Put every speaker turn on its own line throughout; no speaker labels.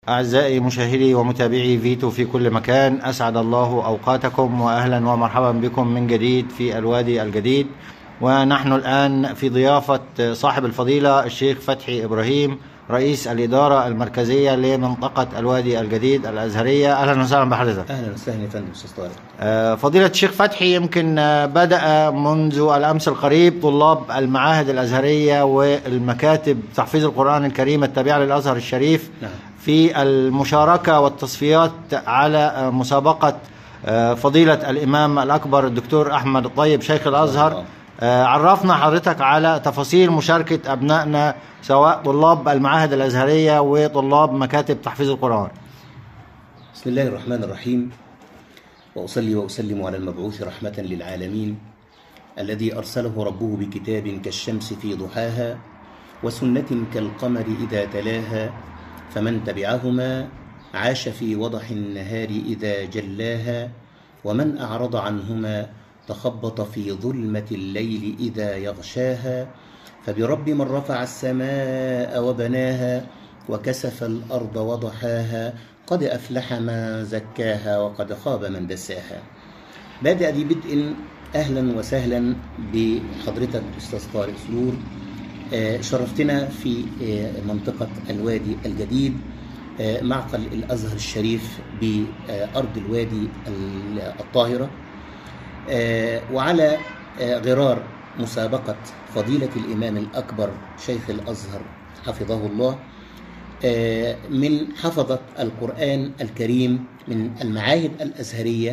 أعزائي مشاهدي ومتابعي فيتو في كل مكان أسعد الله أوقاتكم وأهلا ومرحبا بكم من جديد في الوادي الجديد ونحن الآن في ضيافة صاحب الفضيلة الشيخ فتحي إبراهيم رئيس الإدارة المركزية لمنطقة الوادي الجديد الأزهرية أهلا وسهلا بحضرتك
اهلا وسهلا يا فندم استاذ طارق
آه، فضيلة الشيخ فتحي يمكن آه، بدأ منذ الأمس القريب طلاب المعاهد الأزهرية والمكاتب تحفيظ القرآن الكريم التابعة للأزهر الشريف
نعم.
في المشاركة والتصفيات على آه، مسابقة آه، فضيلة الإمام الأكبر الدكتور أحمد الطيب شيخ الأزهر
الله.
آه، عرفنا حضرتك على تفاصيل مشاركة أبنائنا سواء طلاب المعاهد الأزهرية وطلاب مكاتب تحفيظ القرآن
بسم الله الرحمن الرحيم واصلي واسلم على المبعوث رحمه للعالمين الذي ارسله ربه بكتاب كالشمس في ضحاها وسنه كالقمر اذا تلاها فمن تبعهما عاش في وضح النهار اذا جلاها ومن اعرض عنهما تخبط في ظلمه الليل اذا يغشاها فبرب من رفع السماء وبناها وكسف الارض وضحاها قد افلح من زكاها وقد خاب من دساها بادئ ذي بدء اهلا وسهلا بحضرتك استاذ طارق سرور آه، شرفتنا في آه، منطقه الوادي الجديد آه، معقل الازهر الشريف بارض الوادي الطاهره آه، وعلى آه، غرار مسابقة فضيلة الإمام الأكبر شيخ الأزهر حفظه الله آه، من حفظة القرآن الكريم من المعاهد الأزهرية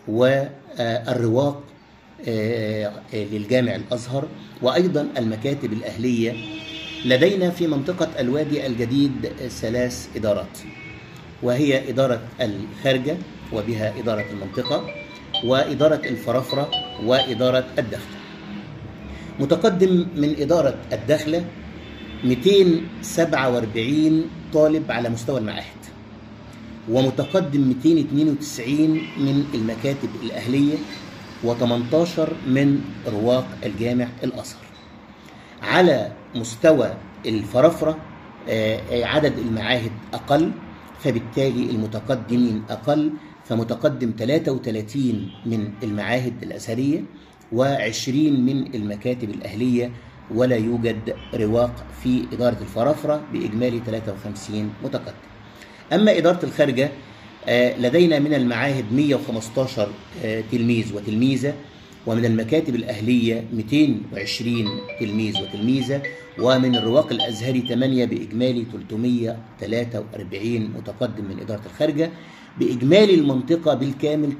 والرواق آه، آه، للجامع الأزهر وأيضا المكاتب الأهلية لدينا في منطقة الوادي الجديد ثلاث إدارات وهي إدارة الخارجة وبها إدارة المنطقة وإدارة الفرافرة وإدارة الدخل متقدم من إدارة الدخلة 247 طالب على مستوى المعاهد ومتقدم 292 من المكاتب الأهلية و18 من رواق الجامع الأزهر على مستوى الفرافرة آه، آه، عدد المعاهد أقل فبالتالي المتقدمين أقل فمتقدم 33 من المعاهد الأزهرية و20 من المكاتب الأهلية ولا يوجد رواق في إدارة الفرافرة بإجمالي 53 متقدم أما إدارة الخارجة آه، لدينا من المعاهد 115 آه، تلميذ وتلميذة ومن المكاتب الأهلية 220 تلميذ وتلميذة ومن الرواق الأزهري 8 بإجمالي 343 متقدم من إدارة الخارجة بإجمالي المنطقة بالكامل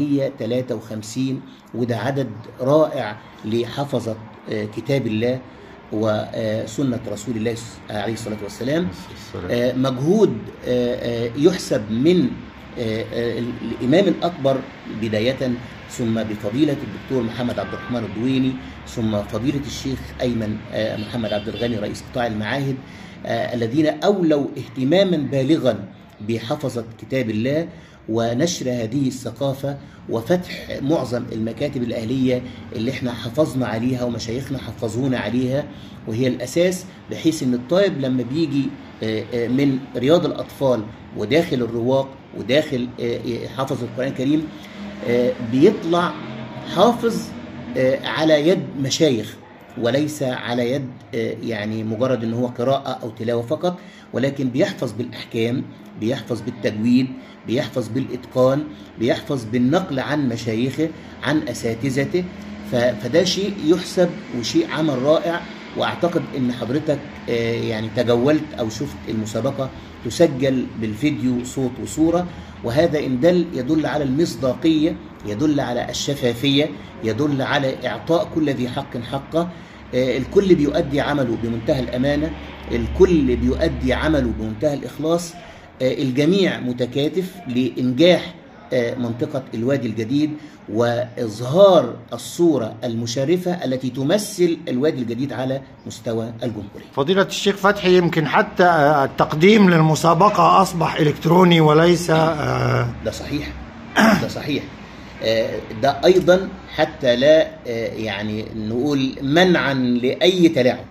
953 وده عدد رائع لحفظة آه، كتاب الله وسنة رسول الله عليه الصلاة والسلام آه، مجهود آه، آه، يحسب من آه، آه، الإمام الأكبر بداية ثم بفضيلة الدكتور محمد عبد الرحمن الدويني ثم فضيلة الشيخ أيمن آه، محمد عبد الغني رئيس قطاع المعاهد آه، الذين أولوا اهتماما بالغا بحفظة كتاب الله ونشر هذه الثقافة وفتح معظم المكاتب الأهلية اللي احنا حفظنا عليها ومشايخنا حفظونا عليها وهي الأساس بحيث ان الطالب لما بيجي آه، آه، من رياض الأطفال وداخل الرواق وداخل آه، آه، حافظ القرآن الكريم آه، بيطلع حافظ آه، على يد مشايخ وليس على يد آه، يعني مجرد ان هو قراءة او تلاوة فقط ولكن بيحفظ بالاحكام بيحفظ بالتجويد بيحفظ بالاتقان بيحفظ بالنقل عن مشايخه عن اساتذته ف- فده شيء يحسب وشيء عمل رائع واعتقد ان حضرتك آه، يعني تجولت او شفت المسابقه تسجل بالفيديو صوت وصوره وهذا ان دل يدل على المصداقيه يدل على الشفافيه يدل على اعطاء كل ذي حق حقه آه، الكل بيؤدي عمله بمنتهى الامانه الكل بيؤدي عمله بمنتهى الاخلاص آه، الجميع متكاتف لانجاح آه، منطقه الوادي الجديد واظهار الصوره المشرفه التي تمثل الوادي الجديد على مستوى الجمهوريه.
فضيلة الشيخ فتحي يمكن حتى آه، التقديم للمسابقة أصبح إلكتروني وليس آه،
ده صحيح ده صحيح آه، ده ايضا حتى لا آه، يعني نقول منعا لاي تلاعب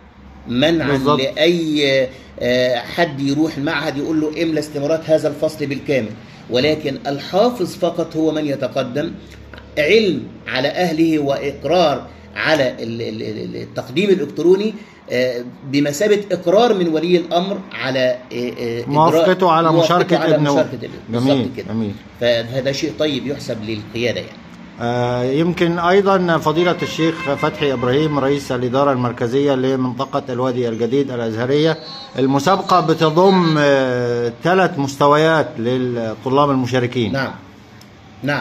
منعا
بالظبط.
لاي آه، حد يروح المعهد يقول له املى استمارات هذا الفصل بالكامل ولكن الحافظ فقط هو من يتقدم علم على اهله واقرار على ال- ال- ال- التقديم الالكتروني آه، بمثابه اقرار من ولي الامر على آه، آه، إجراء-
موافقته على
موافقته
مشاركة
على
ابنه
مشاركة ابنه
جميل
بالظبط كده
جميل
فهذا شيء طيب يحسب للقياده يعني
آه، يمكن ايضا فضيله الشيخ فتحي ابراهيم رئيس الاداره المركزيه لمنطقه الوادي الجديد الازهريه المسابقه بتضم ثلاث مستويات للطلاب المشاركين
نعم نعم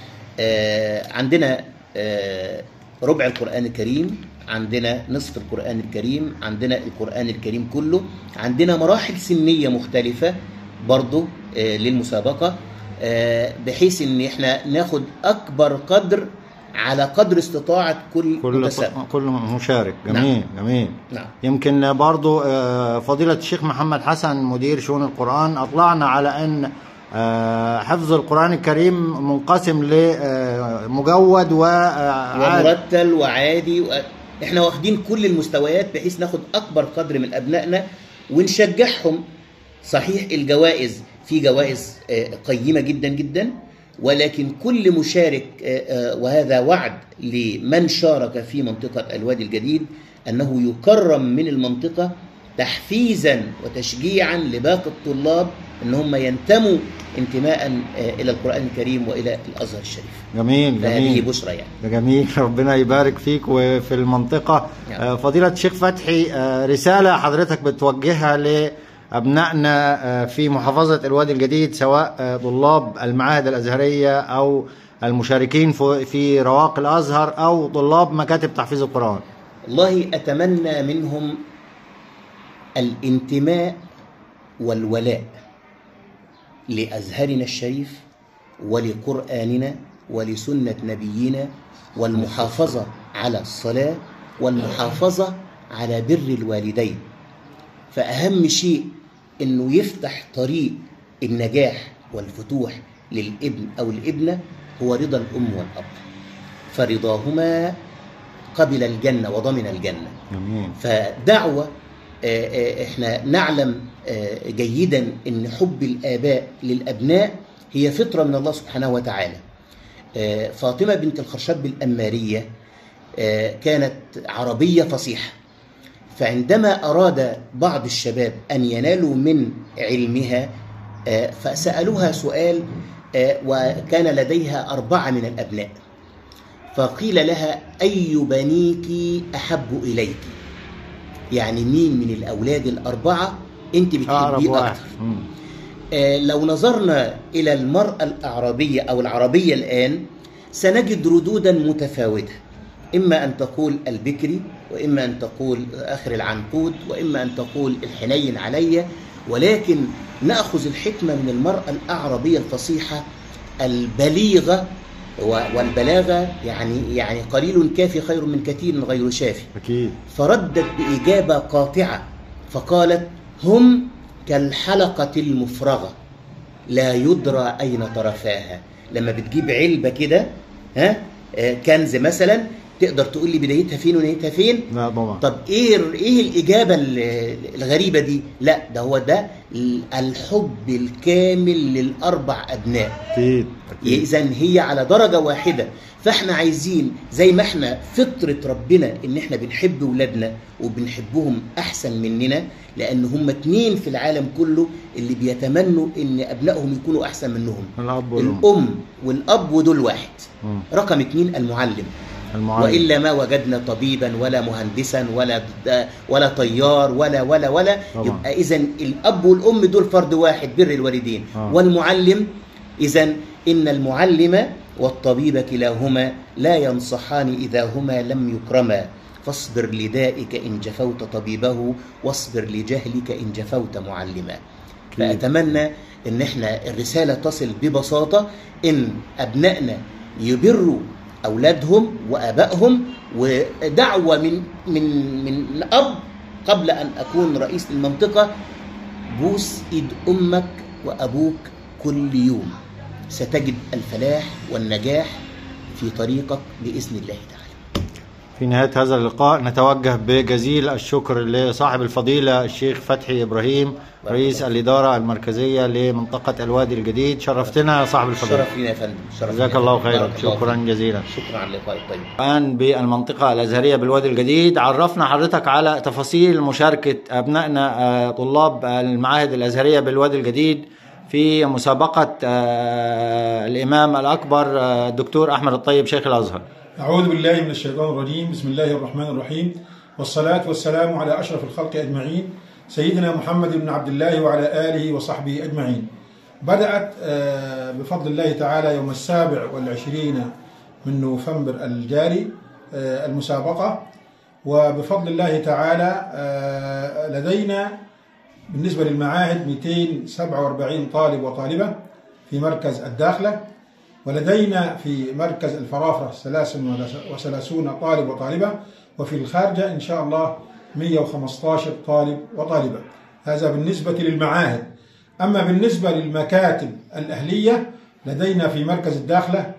آه عندنا آه ربع القرآن الكريم عندنا نصف القرآن الكريم عندنا القرآن الكريم كله عندنا مراحل سنية مختلفة برضو آه للمسابقة آه بحيث ان احنا ناخد اكبر قدر على قدر استطاعة كل,
كل
متسابق
كل مشارك جميل جميل
نعم
يمكن برضو آه، فضيلة الشيخ محمد حسن مدير شؤون القرآن أطلعنا على أن آه، حفظ القرآن الكريم منقسم لمجود وعاد
ومرتل وعادي و... احنا واخدين كل المستويات بحيث ناخد اكبر قدر من ابنائنا ونشجعهم صحيح الجوائز في جوائز آه، قيمه جدا جدا ولكن كل مشارك آه، آه، وهذا وعد لمن شارك في منطقه الوادي الجديد انه يكرم من المنطقه تحفيزا وتشجيعا لباقي الطلاب ان هم ينتموا انتماء آه، الى القران الكريم والى الازهر الشريف
جميل
فهذه
جميل
بشرى يعني
جميل ربنا يبارك فيك وفي المنطقة
نعم.
آه، فضيلة الشيخ فتحي آه، رسالة حضرتك بتوجهها لأبنائنا آه، في محافظة الوادي الجديد سواء آه، طلاب المعاهد الأزهرية أو المشاركين في- في رواق الأزهر أو طلاب مكاتب تحفيظ القرآن
والله أتمنى منهم الانتماء والولاء لأزهرنا الشريف ولقرآننا ولسنة نبينا والمحافظة على الصلاة والمحافظة على بر الوالدين فأهم شيء إنه يفتح طريق النجاح والفتوح للابن أو الابنة هو رضا الأم والأب فرضاهما قبل الجنة وضمن الجنة
جميل
فدعوة آه، آه، احنا نعلم آه، جيدا ان حب الاباء للابناء هي فطره من الله سبحانه وتعالى آه، فاطمه بنت الخرشب الاماريه آه، كانت عربيه فصيحه فعندما اراد بعض الشباب ان ينالوا من علمها آه، فسالوها سؤال آه، وكان لديها اربعه من الابناء فقيل لها اي بنيك احب اليك يعني مين من الاولاد الاربعه انت
أقرب
بتحبيه
واحد
اكتر
مم.
آه، لو نظرنا الى المراه الاعرابيه او العربيه الان سنجد ردودا متفاوته اما ان تقول البكري واما ان تقول اخر العنقود واما ان تقول الحنين علي ولكن ناخذ الحكمه من المراه الاعرابيه الفصيحه البليغه و- والبلاغه يعني يعني قليل كافي خير من كثير غير شافي
أكيد
فردت بإجابة قاطعة فقالت هم كالحلقة المفرغة لا يدرى أين طرفاها لما بتجيب علبة كده ها آه، كنز مثلا تقدر تقول لي بدايتها فين ونهايتها فين
لا طبعا
طب ايه ايه الاجابه ال- الغريبه دي لا ده هو ده الحب الكامل للاربع ابناء
أكيد أكيد
اذا هي على درجه واحده فاحنا عايزين زي ما احنا فطره ربنا ان احنا بنحب ولادنا وبنحبهم احسن مننا لان هم اتنين في العالم كله اللي بيتمنوا ان ابنائهم يكونوا احسن منهم
الأب والأم
الام والاب ودول واحد
مم.
رقم اتنين المعلم
المعلم
والا ما وجدنا طبيبا ولا مهندسا ولا ولا طيار ولا ولا ولا
طبعا.
يبقى اذا الاب والام دول فرد واحد بر الوالدين
آه.
والمعلم اذا ان المعلم والطبيب كلاهما لا ينصحان اذا هما لم يكرما فاصبر لدائك ان جفوت طبيبه واصبر لجهلك ان جفوت معلما فاتمنى ان احنا الرساله تصل ببساطه ان ابنائنا يبروا اولادهم وابائهم ودعوه من من من اب قبل ان اكون رئيس المنطقه بوس ايد امك وابوك كل يوم ستجد الفلاح والنجاح في طريقك باذن الله تعالى
في نهاية هذا اللقاء نتوجه بجزيل الشكر لصاحب الفضيلة الشيخ فتحي إبراهيم رئيس الإدارة المركزية لمنطقة الوادي الجديد شرفتنا يا صاحب الفضيلة
شرف لينا يا فندم شرف
جزاك
لينا.
الله خيرا
بارك الله
شكرا
فيك.
جزيلا
شكرا على اللقاء الطيب
الآن بالمنطقة الأزهرية بالوادي الجديد عرفنا حضرتك على تفاصيل مشاركة أبنائنا آه، طلاب المعاهد الأزهرية بالوادي الجديد في مسابقة آه، الإمام الأكبر آه، الدكتور أحمد الطيب شيخ الأزهر
أعوذ بالله من الشيطان الرجيم بسم الله الرحمن الرحيم والصلاة والسلام على أشرف الخلق أجمعين سيدنا محمد بن عبد الله وعلى آله وصحبه أجمعين بدأت آه، بفضل الله تعالى يوم السابع والعشرين من نوفمبر الجاري آه، المسابقة وبفضل الله تعالى آه، لدينا بالنسبة للمعاهد 247 طالب وطالبة في مركز الداخلة ولدينا في مركز الفرافرة ثلاث وثلاثون طالب وطالبة وفي الخارجة إن شاء الله 115 طالب وطالبة هذا بالنسبة للمعاهد أما بالنسبة للمكاتب الأهلية لدينا في مركز الداخلة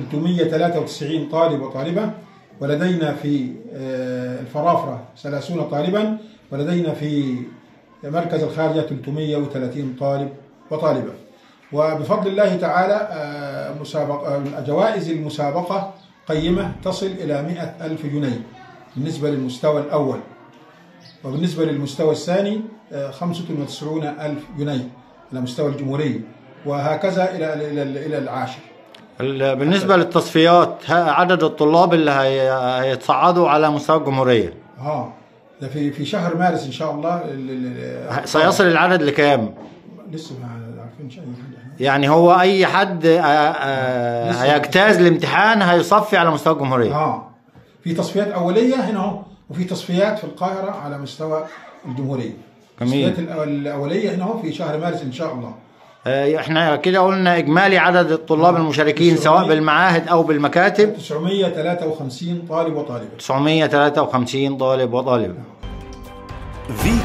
393 طالب وطالبة ولدينا في آه، الفرافرة 30 طالبا ولدينا في مركز الخارجة 330 طالب وطالبة وبفضل الله تعالى آه، مسابقة آه، جوائز المسابقة قيمة تصل إلى 100 ألف جنيه بالنسبة للمستوى الأول وبالنسبة للمستوى الثاني آه، 95 ألف جنيه على مستوى الجمهورية وهكذا إلى إلى إلى إلى العاشر
ال- بالنسبة للتصفيات ها- عدد الطلاب اللي هي- هيتصعدوا على مستوى الجمهورية
اه ده في في شهر مارس ان شاء الله ال- ال- ال-
سيصل العدد لكام؟
لسه ما عارفينش اي حاجه
يعني هو أي حد آه، آه،
لسه-
هيجتاز الامتحان هيصفي على مستوى الجمهورية
اه في تصفيات اوليه هنا اهو وفي تصفيات في القاهره على مستوى الجمهوريه
جميل.
التصفيات الأول- الاوليه هنا اهو في شهر مارس ان شاء الله
آه، احنا كده قلنا إجمالي عدد الطلاب المشاركين
تسعمية.
سواء بالمعاهد أو بالمكاتب
953 طالب وطالبه
953 طالب وطالبة
في